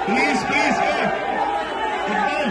Please, please, hey. Iqbal.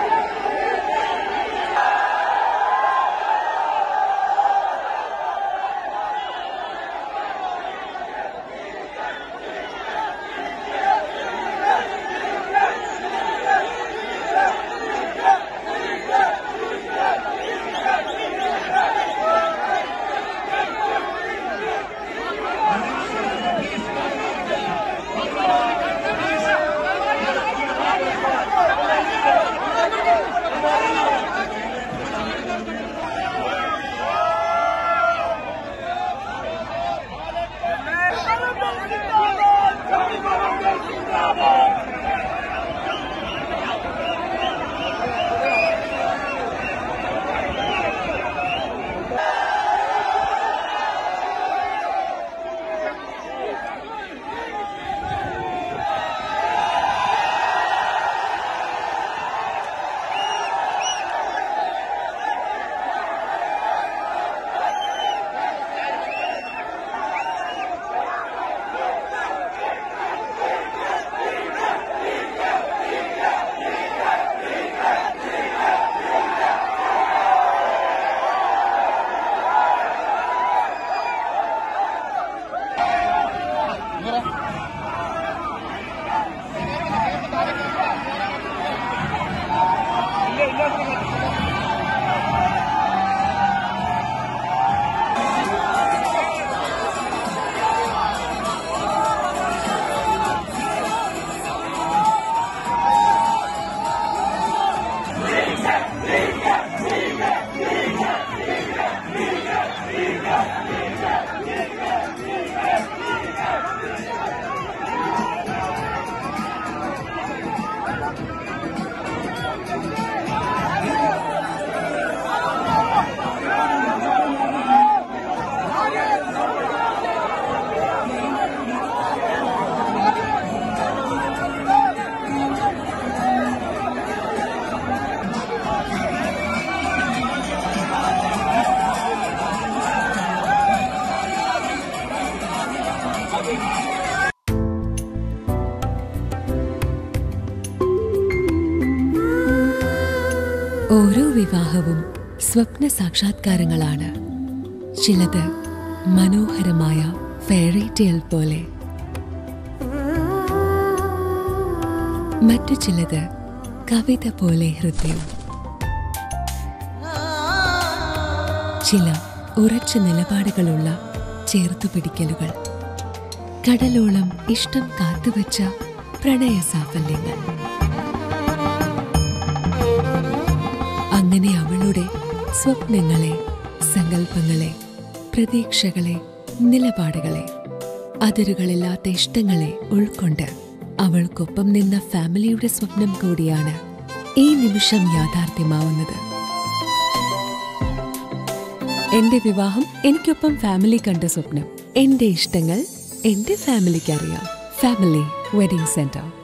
ഓരോ വിവാഹവും സ്വപ്ന സാക്ഷാത്കാരങ്ങളാണ് ചിലത് മനോഹരമായ ഫെയറി ടെയിൽ പോലെ മറ്റു ചിലത് കവിത പോലെ ഹൃദയം ചില ഉറച്ച നിലപാടുകളുള്ള ചേർത്തുപിടിക്കലുകൾ കടലോളം ഇഷ്ടം കാത്തുവച്ച പ്രണയ സാഫല്യങ്ങൾ അങ്ങനെ അവളുടെ സ്വപ്നങ്ങളെ സങ്കല്പങ്ങളെ പ്രതീക്ഷകളെ നിലപാടുകളെ അതിരുകളില്ലാത്ത ഇഷ്ടങ്ങളെ ഉൾക്കൊണ്ട് അവൾക്കൊപ്പം നിന്ന ഫാമിലിയുടെ സ്വപ്നം കൂടിയാണ് ഈ നിമിഷം യാഥാർത്ഥ്യമാവുന്നത് എന്റെ വിവാഹം എനിക്കൊപ്പം ഫാമിലി കണ്ട സ്വപ്നം എന്റെ ഇഷ്ടങ്ങൾ എന്റെ ഫാമിലിക്ക് അറിയാം ഫാമിലി വെഡിംഗ് സെന്റർ